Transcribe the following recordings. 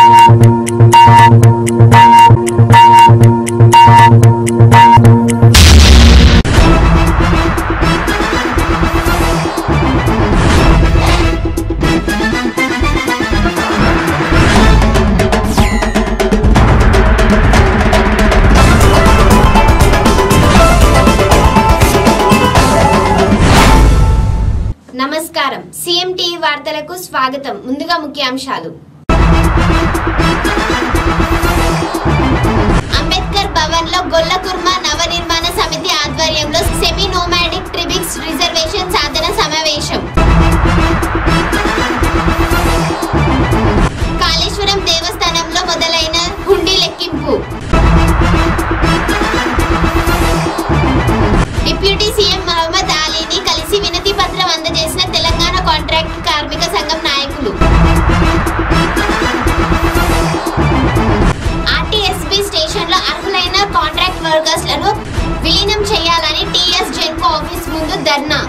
నమస్కారం CM TV వార్తలకు స్వాగతం ముందుగా ముఖ్యాంశాలు అంబేద్కర్ భవన్ లో గొల్లకుర్మ నవనిర్మాణ సమితి ఆధ్వర్యంలో సెమీ నోమాడిక్ ట్రిబిక్స్ రిజర్వేషన్ సాధన సమావేశం కాళేశ్వరం దేవస్థానంలో మొదలైన హుండీ లెక్కింపు డిప్యూటీ సీఎం మహమ్మద్ అలీని కలిసి వినతి పత్రం అందజేసిన తెలంగాణ కాంట్రాక్ట్ కార్మిక సంఘం నాయకులు ఆర్టీఎస్బీ స్టేషన్లో అర్హులైన కాంట్రాక్ట్ వర్కర్స్ లను విలీనం చేయాలని టీఎస్ జెన్కో ఆఫీస్ ముందు ధర్నా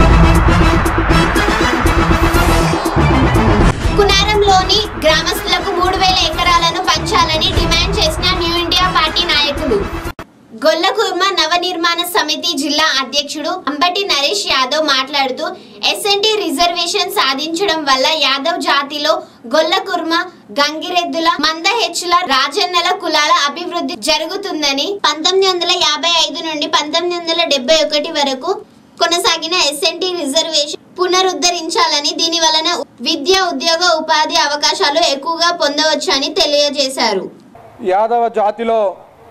కునారంలోని గ్రామస్తులకు మూడు వేల ఎకరాలను పంచాలని డిమాండ్ చేసిన న్యూ ఇండియా పార్టీ నాయకులు గొల్లకుర్మ నవనిర్మాణ సమితి జిల్లా అధ్యక్షుడు అంబటి నరేష్ యాదవ్ మాట్లాడుతూ ఎస్ఎన్టీ రిజర్వేషన్ సాధించడం వల్ల యాదవ్ జాతిలో గొల్లకుర్మ గంగిరెద్దుల మందహెచ్చుల రాజన్నల కులాల అభివృద్ధి జరుగుతుందని పంతొమ్మిది వందల యాభై ఐదు నుండి పంతొమ్మిది వందల డెబ్బై ఒకటి వరకు కొనసాగిన ఎస్ఎన్టీ రిజర్వేషన్ పునరుద్ధరించాలని దీని వలన విద్య ఉద్యోగ ఉపాధి అవకాశాలు ఎక్కువగా పొందవచ్చని తెలియజేశారు యాదవ జాతిలో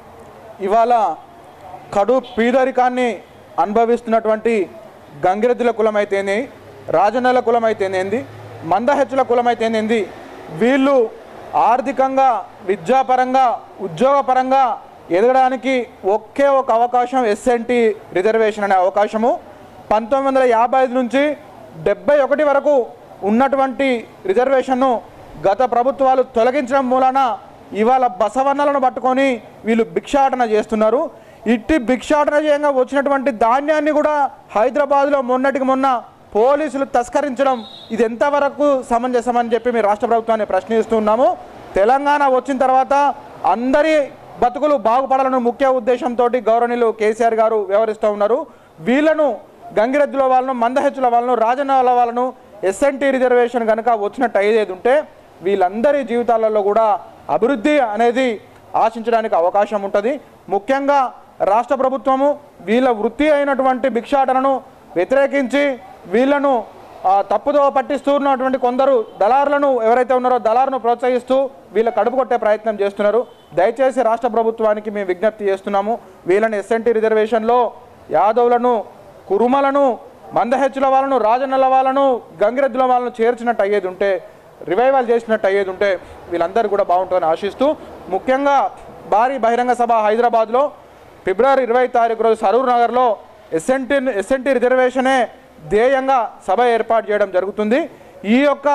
ఇవాళ కడు పీదరికాన్ని అనుభవిస్తున్నటువంటి గంగిరెద్దుల కులమైతేనే రాజన్నల కులమైతేనేంది మందహెచ్చుల కులమైతేనేంది వీళ్ళు ఆర్థికంగా విద్యాపరంగా ఉద్యోగపరంగా ఎదగడానికి ఒకే ఒక అవకాశం ఎస్ఎన్టీ రిజర్వేషన్ అనే అవకాశము పంతొమ్మిది వందల యాభై ఐదు నుంచి డెబ్బై ఒకటి వరకు ఉన్నటువంటి రిజర్వేషన్ను గత ప్రభుత్వాలు తొలగించడం మూలన ఇవాళ బసవన్నలను పట్టుకొని వీళ్ళు భిక్షాటన చేస్తున్నారు ఇట్టి భిక్షాటన చేయంగా వచ్చినటువంటి ధాన్యాన్ని కూడా హైదరాబాద్లో మొన్నటికి మొన్న పోలీసులు తస్కరించడం ఇది ఎంతవరకు సమంజసమని చెప్పి మీ రాష్ట్ర ప్రభుత్వాన్ని ప్రశ్నిస్తున్నాము తెలంగాణ వచ్చిన తర్వాత అందరి బతుకులు బాగుపడాలని ముఖ్య ఉద్దేశంతో గౌరవనీయులు కేసీఆర్ గారు వ్యవహరిస్తూ ఉన్నారు వీళ్ళను గంగిరెద్దుల వాళ్ళను మందహెచ్చుల వాళ్ళను రాజన్నల వాళ్ళను ఎస్ఎన్టీ రిజర్వేషన్ కనుక వచ్చినట్టు అయ్యేది ఉంటే వీళ్ళందరి జీవితాలలో కూడా అభివృద్ధి అనేది ఆశించడానికి అవకాశం ఉంటుంది ముఖ్యంగా రాష్ట్ర ప్రభుత్వము వీళ్ళ వృత్తి అయినటువంటి భిక్షాటనను వ్యతిరేకించి వీళ్ళను ఆ, తప్పుదో పట్టిస్తున్నటువంటి కొందరు దళారులను ఎవరైతే ఉన్నారో దళారును ప్రోత్సహిస్తూ వీళ్ళ కడుపు కొట్టే ప్రయత్నం చేస్తున్నారు దయచేసి రాష్ట్ర ప్రభుత్వానికి మేము విజ్ఞప్తి చేస్తున్నాము వీళ్ళని ఎస్ఎన్టీ రిజర్వేషన్లో యాదవులను కురుమలను మందహెచ్చుల వాళ్ళను రాజన్నల వాళ్ళను గంగిరెద్దుల వాళ్ళను చేర్చినట్టు అయ్యేది ఉంటే రివైవల్ చేసినట్టు అయ్యేది ఉంటే వీళ్ళందరూ కూడా బాగుంటుందని ఆశిస్తూ ముఖ్యంగా భారీ బహిరంగ సభ హైదరాబాద్లో ఫిబ్రవరి ఇరవై తారీఖు రోజు సరూర్ నగర్లో ఎస్ఎన్టీ ఎస్ఎన్టీ రిజర్వేషనే ధ్యేయంగా సభ ఏర్పాటు చేయడం జరుగుతుంది ఈ యొక్క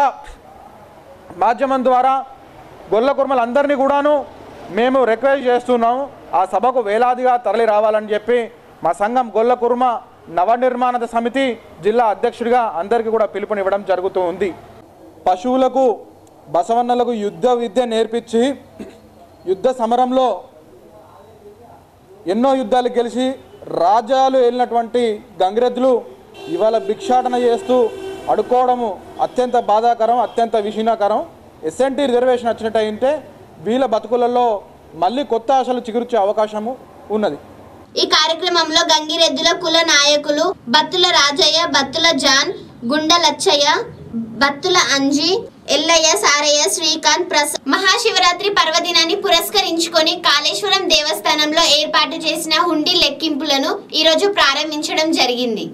మాధ్యమం ద్వారా గొల్ల కుర్మలందరినీ కూడాను మేము రిక్వెస్ట్ చేస్తున్నాము ఆ సభకు వేలాదిగా తరలి రావాలని చెప్పి మా సంఘం గొల్ల కుర్మ నవనిర్మాణ సమితి జిల్లా అధ్యక్షుడిగా అందరికీ కూడా పిలుపునివ్వడం జరుగుతూ ఉంది పశువులకు బసవన్నలకు యుద్ధ విద్య నేర్పించి యుద్ధ సమరంలో ఎన్నో యుద్ధాలు గెలిచి రాజ్యాలు వెళ్ళినటువంటి గంగిరెద్దులు ఇవాళ భిక్షాటన చేస్తూ అడుక్కోవడము అత్యంత బాధాకరం అత్యంత విషీనకరం ఎస్ఎన్టీ రిజర్వేషన్ వచ్చినట్టు అయితే వీళ్ళ బతుకులలో మళ్ళీ కొత్త ఆశలు చిగుర్చే అవకాశము ఉన్నది ఈ కార్యక్రమంలో గంగిరెద్దుల కుల నాయకులు బత్తుల రాజయ్య బత్తుల జాన్ గుండ లచ్చయ్య బత్తుల అంజి ఎల్లయ్య సారయ్య శ్రీకాంత్ ప్రసాద్ మహాశివరాత్రి పర్వదినాన్ని పురస్కరించుకొని కాళేశ్వరం దేవస్థానంలో ఏర్పాటు చేసిన హుండీ లెక్కింపులను ఈరోజు ప్రారంభించడం జరిగింది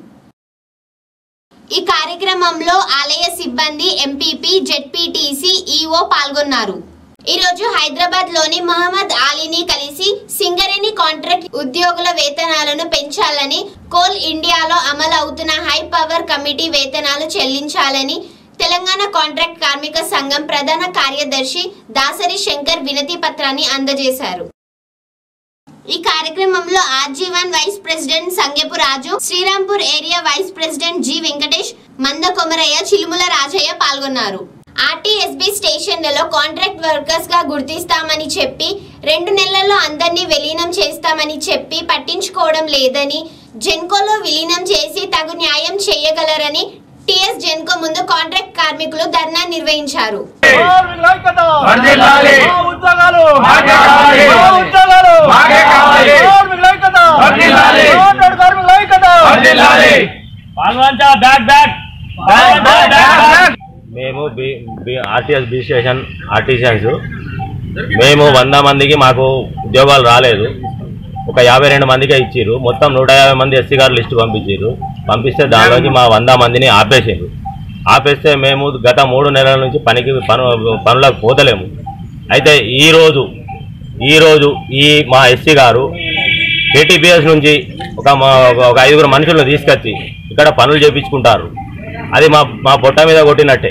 ఈ కార్యక్రమంలో ఆలయ సిబ్బంది ఎంపీపీ జెడ్పీటీసీ ఈఓ పాల్గొన్నారు ఈ రోజు హైదరాబాద్ లోని మహమ్మద్ అలీని కలిసి సింగరేణి కాంట్రాక్ట్ ఉద్యోగుల వేతనాలను పెంచాలని కోల్ ఇండియాలో అమలు అవుతున్న హై పవర్ కమిటీ వేతనాలు చెల్లించాలని తెలంగాణ కాంట్రాక్ట్ కార్మిక సంఘం ప్రధాన కార్యదర్శి దాసరి శంకర్ వినతి పత్రాన్ని అందజేశారు ఈ కార్యక్రమంలో RG one vice president Sangepu Raju Srirampur area vice president G Venkatesh Manda Komaraiah Chilumula Rajaiah పాల్గొన్నారు ఆర్టీఎస్బీ స్టేషన్లలో కాంట్రాక్ట్ వర్కర్స్ గా గుర్తిస్తామని చెప్పి రెండు నెలల్లో అందరినీ విలీనం చేస్తామని చెప్పి పట్టించుకోవడం లేదని జెన్కోలో విలీనం చేసి తగు న్యాయం చేయగలరని టిఎస్ జెన్కో ముందు కాంట్రాక్ట్ కార్మికులు ధర్నా నిర్వహించారు వర్ధిల్లాలి. ఉద్యోగాలు మాకే కావాలి. ఉద్యోగాలు మాకే కావాలి. కార్మికుల ఐక్యత వర్ధిల్లాలి. కాంట్రాక్ట్ కార్మికుల ఐక్యత వర్ధిల్లాలి. Palvancha back back back, back, back, back. మేము B B- RTS B station artisans మేము వంద మందికి మాకు ఉద్యోగాలు రాలేదు ఒక యాభై రెండు మందికే ఇచ్చిర్రు మొత్తం నూట యాభై మంది ఎస్సీ గారు లిస్టు పంపించారు పంపిస్తే దానిలోంచి మా వంద మందిని ఆపేసారు ఆపేస్తే మేము గత మూడు నెలల నుంచి పనికి పను పనులకు పోతలేము అయితే ఈరోజు ఈరోజు ఈ మా ఎస్సీ గారు కేటీపీఎస్ నుంచి ఒక మా- ఒక ఐదుగురు మనుషులను తీసుకొచ్చి ఇక్కడ పనులు చేపించుకుంటారు అది మా మా పొట్ట మీద కొట్టినట్టే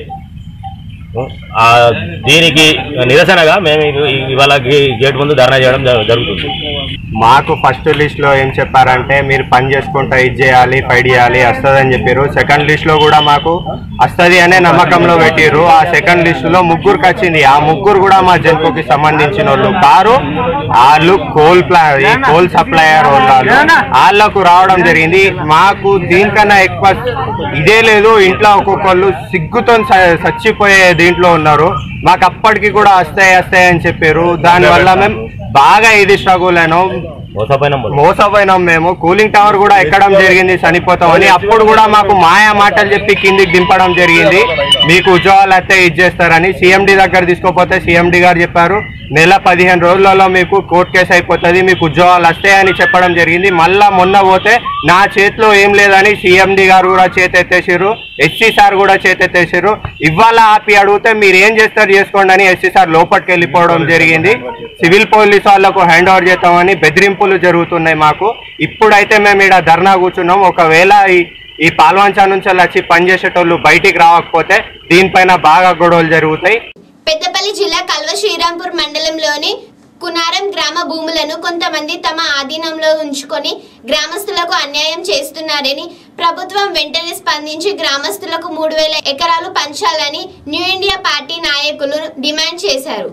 ఆ, దీనికి నిరసనగా మేము ఇ- ఇవాళ గే- గేట్ ముందు ధర్నా చేయడం జ- జరుగుతుంది మాకు ఫస్ట్ లిస్ట్ లో ఏం చెప్పారంటే మీరు పని చేసుకుంటా ఇది చేయాలి ఫైట్ చేయాలి వస్తుంది అని చెప్పారు సెకండ్ లిస్ట్ లో కూడా మాకు వస్తుంది అనే నమ్మకంలో పెట్టిర్రు ఆ సెకండ్ లిస్ట్ లో ముగ్గురికి వచ్చింది ఆ ముగ్గురు కూడా మా జన్కోకి సంబంధించిన వాళ్ళు కారు వాళ్ళు కోల్ ప్లా ఈ కోల్ సప్లయర్ వాళ్ళు వాళ్ళకు రావడం జరిగింది మాకు దీనికన్నా ఎక్కువ ఇదే లేదు ఇంట్లో ఒక్కొక్కళ్ళు సిగ్గుతో స- చచ్చిపోయే దీంట్లో ఉన్నారు మాకు అప్పటికి కూడా వస్తాయి వస్తాయి అని చెప్పారు దానివల్ల మేము బాగా ఇది స్ట్రగుల్ అయినాం మోసపోయిన మోసపోయినాం మేము కూలింగ్ టవర్ కూడా ఎక్కడం జరిగింది చనిపోతామని అప్పుడు కూడా మాకు మాయా మాటలు చెప్పి కిందికి దింపడం జరిగింది మీకు ఉద్యోగాలు అయితే ఇచ్చేస్తారని సీఎండి దగ్గర తీసుకోపోతే సీఎండి గారు చెప్పారు నెల పదిహేను రోజులలో మీకు కోర్టు కేసు అయిపోతుంది మీకు ఉద్యోగాలు వస్తాయని చెప్పడం జరిగింది మళ్ళా మొన్న పోతే నా చేతిలో ఏం లేదని సీఎండి గారు కూడా చేతెత్తేసారు ఎస్సీ సార్ కూడా చేతెత్తేసారు ఇవాళ ఆపి అడిగితే మీరు ఏం చేస్తారు చేసుకోండి అని ఎస్సీ సార్ లోపలికి వెళ్ళిపోవడం జరిగింది సివిల్ పోలీస్ వాళ్లకు హ్యాండ్ ఓవర్ చేస్తామని బెదిరింపులు జరుగుతున్నాయి మాకు ఇప్పుడైతే మేము ఇక్కడ ధర్నా కూర్చున్నాం ఒకవేళ ఈ ఈ పాల్వంచా నుంచి వచ్చి పనిచేసేటోళ్ళు బయటికి రావకపోతే దీనిపైన బాగా గొడవలు జరుగుతాయి పెద్దపల్లి జిల్లా కల్వ శ్రీరాంపూర్ మండలంలోని కునారం గ్రామ భూములను కొంతమంది తమ ఆధీనంలో ఉంచుకొని గ్రామస్తులకు అన్యాయం చేస్తున్నారని ప్రభుత్వం వెంటనే స్పందించి గ్రామస్తులకు మూడు వేల ఎకరాలు పంచాలని న్యూ ఇండియా పార్టీ నాయకులు డిమాండ్ చేశారు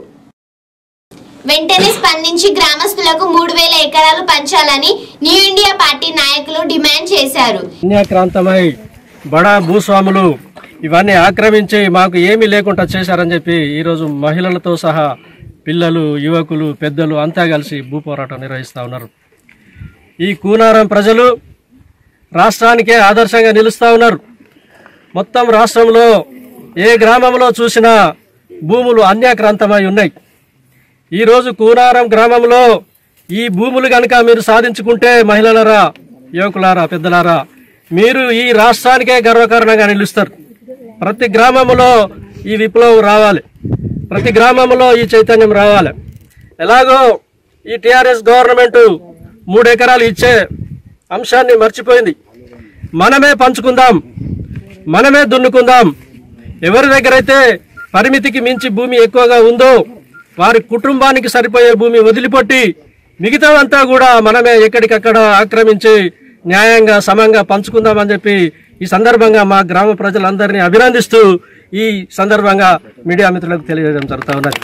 వెంటనే స్పందించి గ్రామస్తులకు మూడు వేల ఎకరాలు పంచాలని న్యూ ఇండియా పార్టీ నాయకులు డిమాండ్ చేశారు అన్యాక్రాంతమై బడా భూస్వాములు ఇవన్నీ ఆక్రమించి మాకు ఏమీ లేకుండా చేశారని చెప్పి ఈరోజు మహిళలతో సహా పిల్లలు యువకులు పెద్దలు అంతా కలిసి భూ పోరాటం నిర్వహిస్తూ ఉన్నారు ఈ కూనారం ప్రజలు రాష్ట్రానికే ఆదర్శంగా నిలుస్తూ ఉన్నారు మొత్తం రాష్ట్రంలో ఏ గ్రామంలో చూసినా భూములు అన్యాక్రాంతమై ఉన్నాయి ఈరోజు కూనారం గ్రామంలో ఈ భూములు కనుక మీరు సాధించుకుంటే మహిళలరా యువకులారా పెద్దలారా మీరు ఈ రాష్ట్రానికే గర్వకారణంగా నిలుస్తారు ప్రతి గ్రామంలో ఈ విప్లవం రావాలి ప్రతి గ్రామంలో ఈ చైతన్యం రావాలి ఎలాగో ఈ టిఆర్ఎస్ గవర్నమెంట్ మూడు ఎకరాలు ఇచ్చే అంశాన్ని మర్చిపోయింది మనమే పంచుకుందాం మనమే దున్నుకుందాం ఎవరి దగ్గర అయితే పరిమితికి మించి భూమి ఎక్కువగా ఉందో వారి కుటుంబానికి సరిపోయే భూమి వదిలిపెట్టి మిగతావంతా కూడా మనమే ఎక్కడికక్కడ ఆక్రమించి న్యాయంగా సమంగా పంచుకుందామని చెప్పి ఈ సందర్భంగా మా గ్రామ ప్రజలందరినీ అభినందిస్తూ ఈ సందర్భంగా మీడియా మిత్రులకు తెలియజేయడం జరుగుతూ ఉన్నది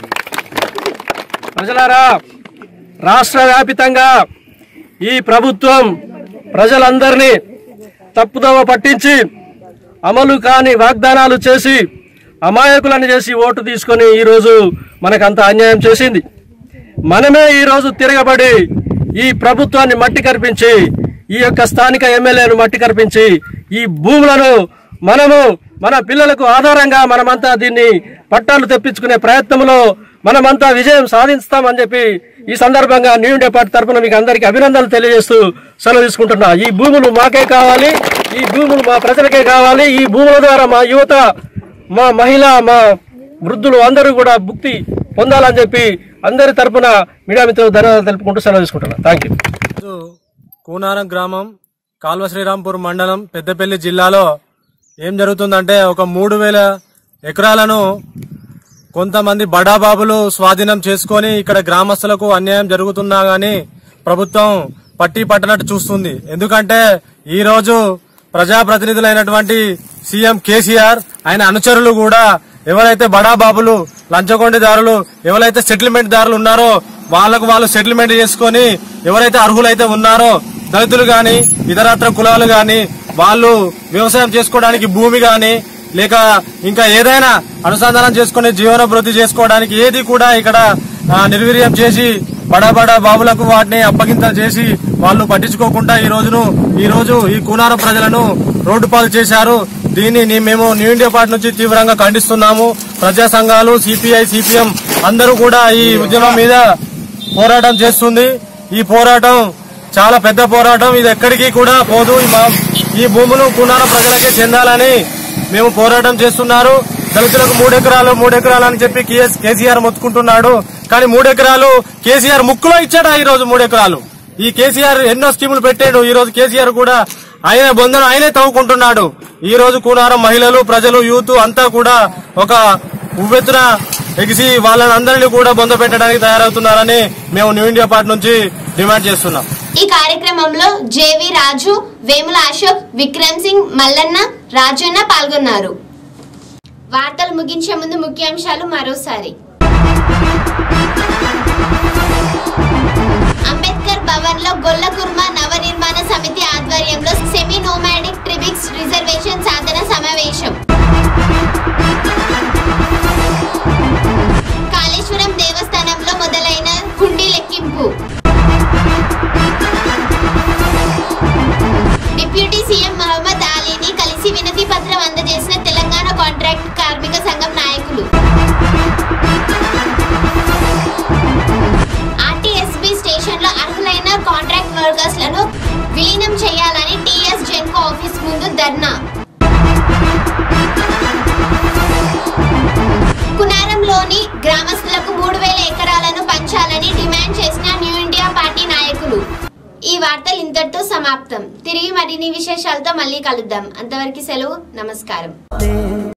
ప్రజలారా రాష్ట్ర వ్యాపితంగా ఈ ప్రభుత్వం ప్రజలందరినీ తప్పుదోవ పట్టించి అమలు కాని వాగ్దానాలు చేసి అమాయకులను చేసి ఓటు తీసుకొని ఈరోజు మనకంత అన్యాయం చేసింది మనమే ఈరోజు తిరగబడి ఈ ప్రభుత్వాన్ని మట్టి కరిపించి ఈ యొక్క స్థానిక ఎమ్మెల్యేను మట్టి కరిపించి ఈ భూములను మనము మన పిల్లలకు ఆధారంగా మనమంతా దీన్ని పట్టాలు తెప్పించుకునే ప్రయత్నంలో మనమంతా విజయం సాధిస్తామని చెప్పి ఈ సందర్భంగా న్యూ ఇండియా పార్టీ తరఫున మీకు అందరికీ అభినందనలు తెలియజేస్తూ సెలవు తీసుకుంటున్నా ఈ భూములు మాకే కావాలి ఈ భూములు మా ప్రజలకే కావాలి ఈ భూముల ద్వారా మా యువత మా మహిళ మా వృద్ధులు అందరూ కూడా భుక్తి పొందాలని చెప్పి అందరి తరపున మీడియా మిత్రులు ధన్యవాదాలు తెలుపుకుంటూ సెలవు తీసుకుంటున్నా థ్యాంక్ యూ ఈరోజు కూనారం గ్రామం కాల్వ శ్రీరాంపూర్ మండలం పెద్దపల్లి జిల్లాలో ఏం జరుగుతుందంటే ఒక మూడు వేల ఎకరాలను కొంతమంది బడాబాబులు స్వాధీనం చేసుకొని ఇక్కడ గ్రామస్తులకు అన్యాయం జరుగుతున్నా గానీ ప్రభుత్వం పట్టి పట్టనట్టు చూస్తుంది ఎందుకంటే ఈ రోజు ప్రజాప్రతినిధులైనటువంటి సీఎం కేసీఆర్ ఆయన అనుచరులు కూడా ఎవరైతే బడా బాబులు లంచగొండిదారులు ఎవరైతే సెటిల్మెంట్ దారులు ఉన్నారో వాళ్ళకు వాళ్ళు సెటిల్మెంట్ చేసుకొని ఎవరైతే అర్హులైతే ఉన్నారో దళితులు గాని ఇతరత్ర కులాలు గాని వాళ్ళు వ్యవసాయం చేసుకోవడానికి భూమి గాని లేక ఇంకా ఏదైనా అనుసంధానం చేసుకుని జీవనోభివృద్ధి చేసుకోవడానికి ఏది కూడా ఇక్కడ ఆ, నిర్వీర్యం చేసి బడా బడా బాబులకు వాటిని అప్పగింత చేసి వాళ్ళు పట్టించుకోకుండా ఈ రోజును ఈ రోజు ఈ కూనారం ప్రజలను రోడ్డు పాలు చేశారు దీన్ని నీ- మేము న్యూ ఇండియా పార్టీ నుంచి తీవ్రంగా ఖండిస్తున్నాము ప్రజా సంఘాలు సిపిఐ సిపిఎం అందరూ కూడా ఈ ఉద్యమం మీద పోరాటం చేస్తుంది ఈ పోరాటం చాలా పెద్ద పోరాటం ఇది ఎక్కడికి కూడా పోదు ఈ మా- ఈ భూములు కూనారం ప్రజలకే చెందాలని మేము పోరాటం చేస్తున్నారు దళితులకు మూడెకరాలు మూడెకరాలు అని చెప్పి కేఎస్- కేసీఆర్ మొత్తుకుంటున్నాడు కానీ మూడెకరాలు కేసీఆర్ ముక్కులో ఇచ్చాడా ఈ రోజు మూడెకరాలు ఈ కేసీఆర్ ఎన్నో స్కీములు పెట్టాడు ఈ రోజు కేసీఆర్ కూడా ఆయన బొందను ఆయనే తవ్వుకుంటున్నాడు ఈ రోజు కూనారం మహిళలు ప్రజలు యూత్ అంతా కూడా ఒక ఉవ్వెత్తున ఎగిసి వాళ్ళని అందరినీ కూడా బొంద పెట్టడానికి తయారవుతున్నారని మేము న్యూ ఇండియా పార్టీ నుంచి డిమాండ్ చేస్తున్నాం ఈ కార్యక్రమంలో జేవి రాజు వేముల అశోక్ విక్రమ్ సింగ్ మల్లన్న రాజన్న పాల్గొన్నారు వార్తలు ముగించే ముందు ముఖ్యాంశాలు మరోసారి అంబేద్కర్ భవన్ లో గొల్లకుర్మ నవ నిర్మాణ సమితి ఆధ్వర్యంలో సెమీ నోమాడిక్ ట్రిబిక్స్ రిజర్వేషన్ సాధన సమావేశం కాళేశ్వరం దేవస్థానంలో మొదలైన కుండీ లెక్కింపు డిప్యూటీ సీఎం మహమ్మద్ అలీని కలిసి వినతి పత్రం అందజేసిన తెలంగాణ కాంట్రాక్ట్ కార్మిక సంఘం నాయకులు ఆర్టీఎస్బీ స్టేషన్ లో అర్హులైన కాంట్రాక్ట్ వర్కర్స్ లను విలీనం చేయాలని టీఎస్ జెన్కో ఆఫీస్ ముందు ధర్నా కునారంలోని గ్రామస్తులకు మూడు వేల ఎకరాలను పంచాలని డిమాండ్ చేసిన న్యూ ఇండియా పార్టీ నాయకులు ఈ వార్తలు ఇంతటితో సమాప్తం తిరిగి మరిన్ని విశేషాలతో మళ్ళీ కలుద్దాం అంతవరకు సెలవు నమస్కారం